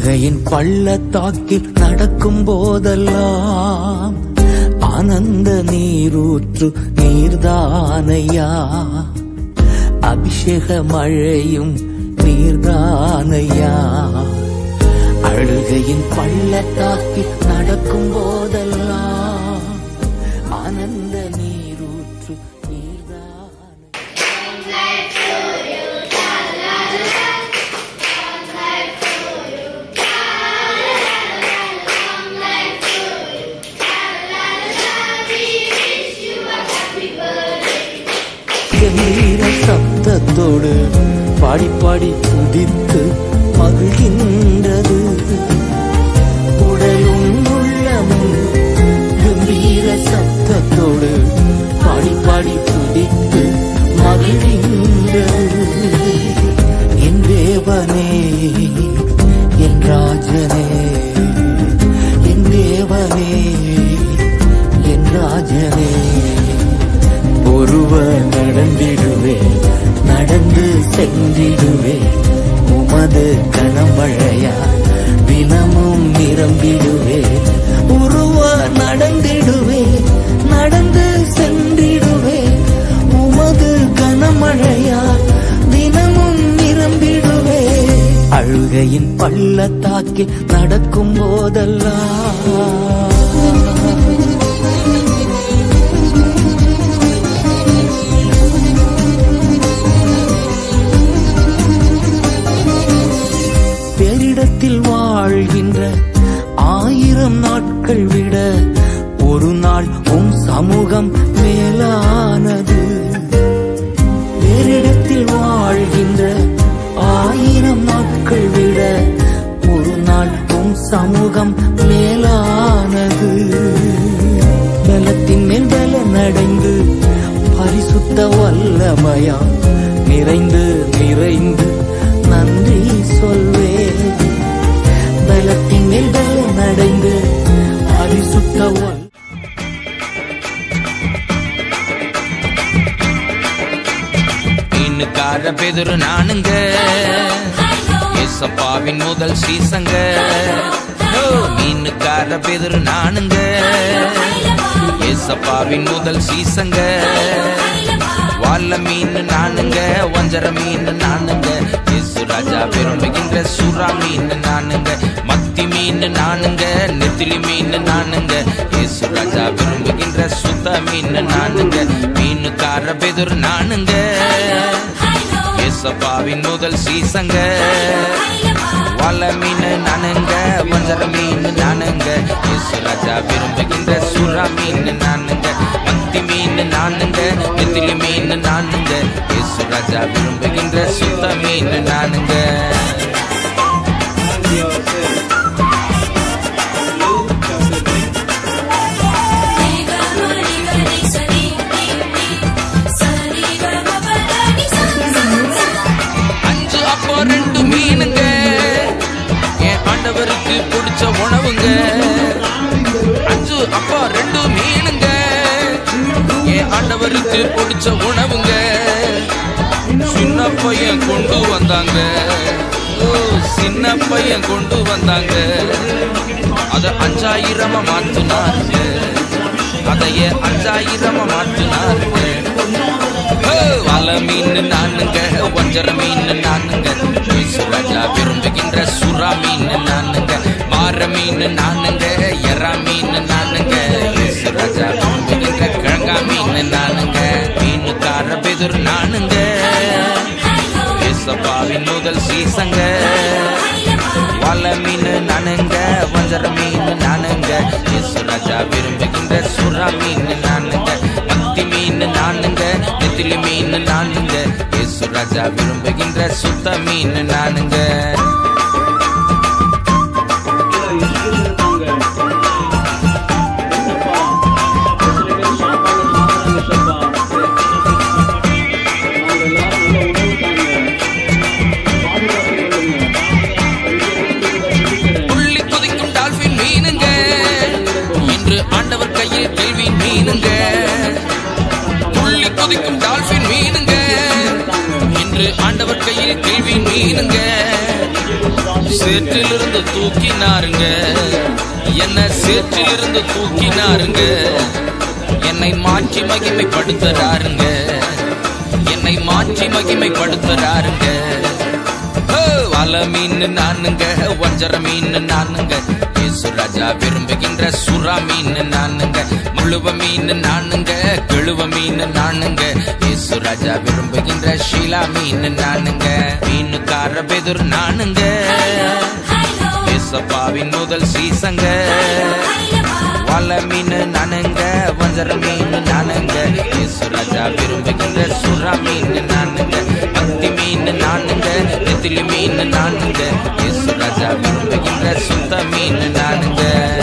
அழுகையின் பள்ளத்தாக்கில் நடக்கும் போதெல்லாம் ஆனந்த நீரூற்று நீர்தானையா அபிஷேக மழையும் நீர்தானையா அழுகையின் பள்ளத்தாக்கில் நடக்கும் போதெல்லாம் ஆனந்த நீரூற்று நீர்தானை கம்பீர சப்தத்தோடு பாடி பாடி துதித்து மகிழ்கின்றது உடலும் உள்ளமும் கம்பீர சப்தத்தோடு பாடி பாடி துதித்து மகிழ்கின்றது என் தேவனே என் ராஜனே என் தேவனே என் ராஜனே ஒருவர் நடந்திடுவே நடந்து சென்றிடுவே உமது கனமழையா தினமும் நிரம்பிடுவே ஒருவர் நடந்திடுவே நடந்து சென்றிடுவே உமது கனமழையா தினமும் நிரம்பிடுவே அழுகையின் பள்ளத்தாக்கில் நடக்கும் போதெல்லாம் பேரிடத்தில் வாழ்கின்ற ஆயிரம் நாட்கள் விட ஒரு நாள் உம் சமூகம் மேலானது பேரிடத்தில் வாழ்கின்ற ஆயிரம் நாட்கள் விட ஒரு நாள் உம் சமூகம் மேலானது பலத்தின் மேல் பலன் அடைந்து பரிசுத்த வல்லமையா நிறைந்து நிறைந்து நன்றி சொல்வே பலத்தின் மேல் பலன் அடைந்து பரிசுத்த வல்ல மீனுக்கார பெதுரு நானுங்க ஏசப்பாவின் முதல் சீசங்க ஓ, மீனுக்கார பெதுரு நானுங்க ஏசப்பாவின் முதல் சீசங்க வால்ல மீன் நானுங்க வஞ்சர மீன் நானுங்க இயேசு ராஜா விரும்புகின்ற சுறா மீன் நானுங்க மத்தி மீன் நானுங்க நெத்திலி மீன் நானுங்க இயேசு ராஜா விரும்புகின்ற சுத்த மீன் நானுங்க மீனுக்கார பெதுர் நானுங்க ஏசப்பாவின் முதல் சீசங்க வாழ மீன் நானுங்க வஞ்சர மீன் நானுங்க இயேசு ராஜா விரும்புகின்ற சுறா மீன் நானுங்க மத்தி மீன் நானுங்க நெத்திலி மீன் நானுங்க இயேசு ராஜா விரும்புகின்ற சுத்த மீன் நானுங்க அஞ்சு அப்போ ரெண்டு மீனுங்க என் ஆண்டவருக்கு பிடிச்ச உணவுங்க அஞ்சு அப்போ ரெண்டு மீனுங்க என் ஆண்டவருக்கு பிடிச்ச உணவுங்க சின்ன பையன் கொண்டு வந்தாங்க ஓ சின்ன பையன் கொண்டு வந்தாங்க அத அஞ்சாயிரமா மாத்துனாருங்க அதைய அஞ்சாயிரமா மாத்துனாருங்க வல மீன் நானுங்க வஞ்சர மீன் நானுங்க இயேசு ராஜா விரும்புகின்ற சுறா மீன் நானுங்க மாற மீன் நானுங்க எறா மீன் நானுங்க இயேசு ராஜா விரும்புகின்ற கிழங்கா மீன் நானுங்க மீனுக்கார பெதுர் நானுங்க இயேசப்பாவின் முதல் சீசங்க வல மீன் நானுங்க வஞ்சர மீன் நானுங்க இயேசு ராஜா விரும்புகின்ற சுறா மீன் நானுங்க மத்தி மீன் நானுங்க நெத்திலி மீன் நானுங்க இயேசு ராஜா விரும்புகின்ற சுத்த மீன் நானுங்க புள்ளி குதிக்கும் டால்பின் மீனுங்க இன்று ஆண்டவர் கையில் கேள்வி மீனுங்க புள்ளி குதிக்கும் டால்பின் மீனுங்க இன்று ஆண்டவர் கையில் கேள்வி மீனுங்க சேற்றிலிருந்து தூக்கினாருங்க என்ன சேற்றிலிருந்து தூக்கினாருங்க என்னை மாற்றி மகிமைப்படுத்துறாருங்க என்னை மாற்றி மகிமைப்படுத்துறாருங்க ஹோ, வல மீன் நானுங்க வஞ்சர மீன் நானுங்க இயேசு ராஜா விரும்புகின்ற சுறா மீன் நானுங்க முழுவ மீன் நானுங்க கிழுவ மீன் நானுங்க இயேசு ராஜா விரும்புகின்ற ஷீலா மீன் நானுங்க மீனுக்கார பெதுர் நானுங்க இயேசப்பாவின் முதல் சீசங்க வல மீன் நானுங்க வஞ்சர மீன் நானுங்க இயேசு ராஜா விரும்புகின்ற சுறா மீன் நானுங்க பத்தி மீன் நானுங்க நெத்திலி மீன் நானுங்க இயேசு ராஜா விரும்புகின்ற சுத்த மீன் நானுங்க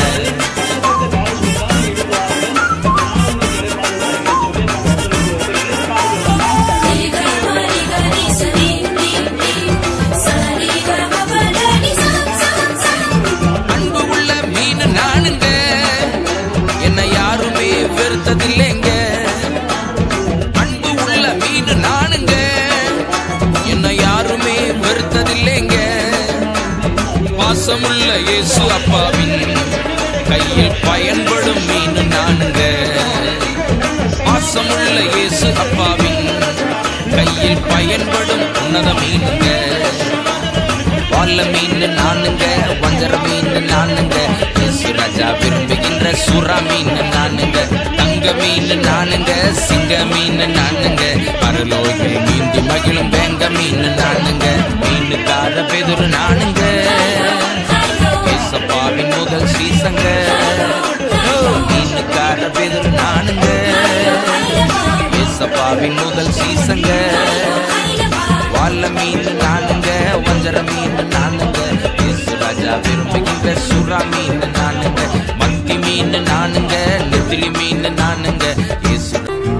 அன்பு உள்ள மீன் நானுங்க என்னை யாருமே வெறுத்ததில்லைங்க அன்பு உள்ள மீன் நானுங்க என்னை யாருமே வெறுத்ததில்லைங்க பாசமுள்ள இயேசு அப்பாவின் கையில் பயன்படும் மீன் நானுங்க பாசமுள்ள இயேசு அப்பாவின் கையில் பயன்படும் உன்னத மீனுங்க வால்ல மீன் நானுங்க வஞ்சர மீன் நானுங்க இயேசு ராஜா விரும்புகின்ற சுறா மீன் நானுங்க தங்க மீன் நானுங்க சிங்க மீன் நானுங்க பரலோகில் மீண்டு மகிழும் வேங்க மீன் நானுங்க மீனுக்கார பெதுரு நானுங்க ஏசப்பாவின் முதல் சீசங்க ஓ, மீனுக்கார பெதுரு நானுங்க ஏசப்பாவின் முதல் சீசங்க வால்ல மீன் நானுங்க வஞ்சர மீன் நானுங்க இயேசு ராஜா விரும்புகின்ற சுறா மீன் நானுங்க மத்தி மீன் நானுங்க நெத்திலி மீன் நானுங்க இயேசு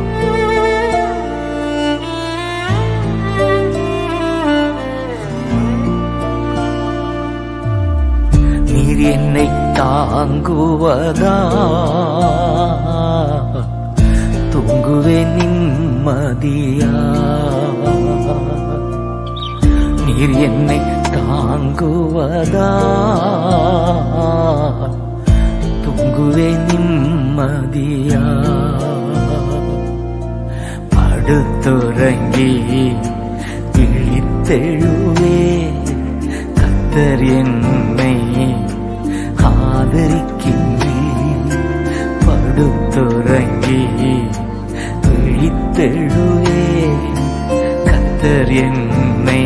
நீர் என்னை தாங்குவதா தூங்குவேன் நிம்மதியா நீர் என்னை தாங்குவதா தூங்குவேன் நிம்மதியா படுத்துறங்கி விழித்தெழுவே கத்தர் என்னை ஆதரிக்கின்றீர் படுத்துறங்கி விழித்தெழுவே கத்தர் என்னை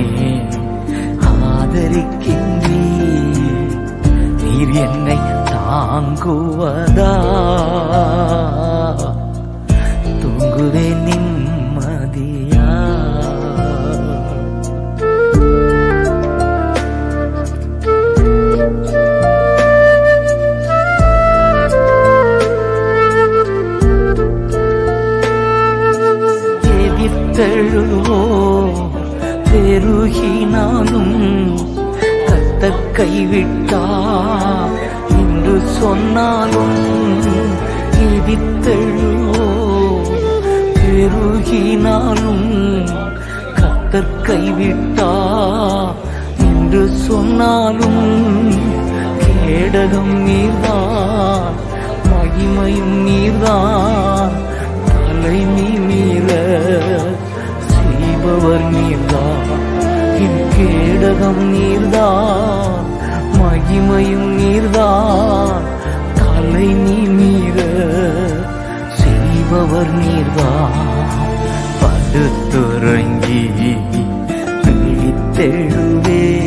ஆதரிக்கின்றீர் நீர் என்னை தாங்குவதா தூங்குவேன் நிம்மதியா எதிர்த்தெழுவோ பெருகினாலும் கத்தர் கைவிட்டா என்று சொன்னாலும் எதிர்த்தெழுவோ பெருகினாலும் கத்தர் கைவிட்டா என்று சொன்னாலும் கேடகம் நீர்தான் மகிமையும் நீர்தான் தலை நீ மீற செய்பவர் நீர்தான் என் கேடகம் நீர்தான் மகிமையும் நீர்தான் தலை நீ மீற செய்பவர் நீர்தான் படுத்துறங்கி விழித்தெழுவே